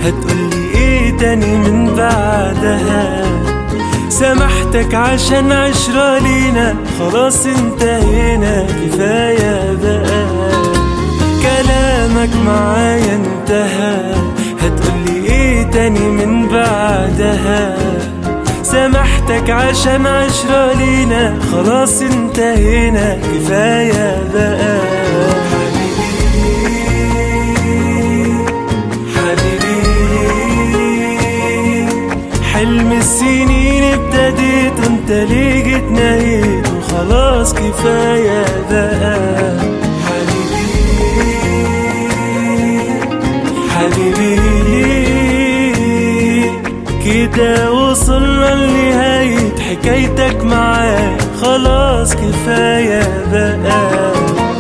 هتقولي ايه تاني من بعدها سامحتك عشان عشرة لينا خلاص انتهينا كفاية بقى كلامك معايا انتهى هتقولي ايه تاني من بعدها سامحتك عشان عشرة لينا خلاص انتهينا كفاية بقى حبيبي حبيبي حلم السنين ابتديت وانت ليه جيت نهيت وخلاص كفاية بقى حبيبي حبيبي كده وصلنا لنهاية حكايتك معاك خلاص كفاية بقى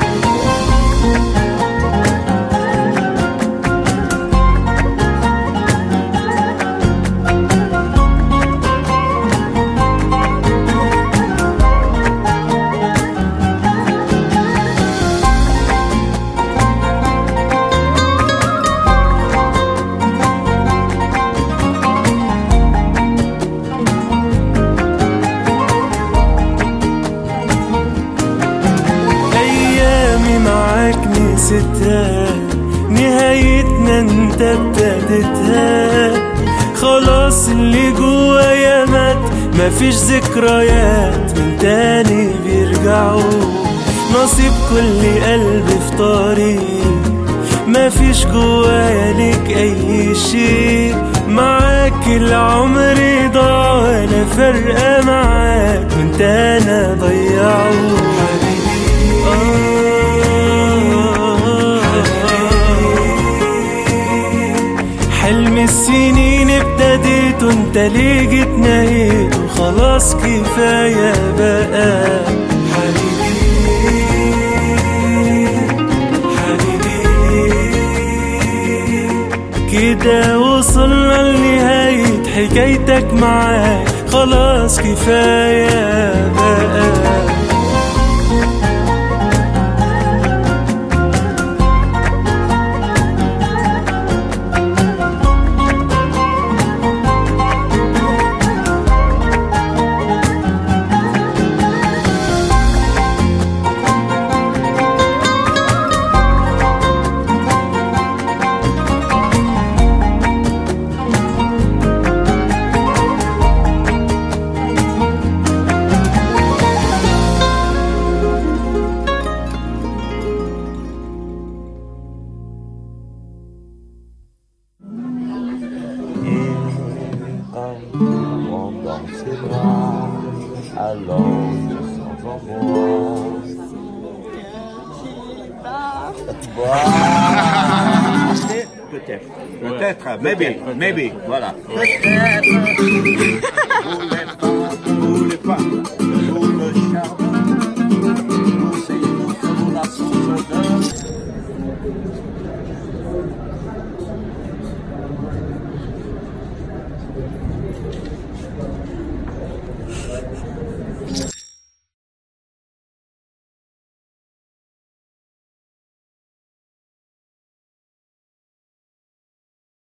أيامي معاك نسيتها نهايتنا انت ابتديتها خلاص اللي جوايا مات مفيش ذكريات من تاني بيرجعوا نصيب كل قلب في طريق مفيش جوايا ليك اي شيء معاك العمر ضاع ولا فرقة معاك وانت انا ضيعه حلم السنين ابتديت وانت ليه جيت نهيت وخلاص كفاية بقى حبيبي حبيبي كده وصلنا لنهاية حكايتك معاك خلاص كفاية بقى Prends dans ses bras, allons sans emboire. Peut-être, peut-être, maybe, maybe, voilà. Peut-être, vous les femmes, vous les femmes, vous le charme, vous c'est nous, nous la source de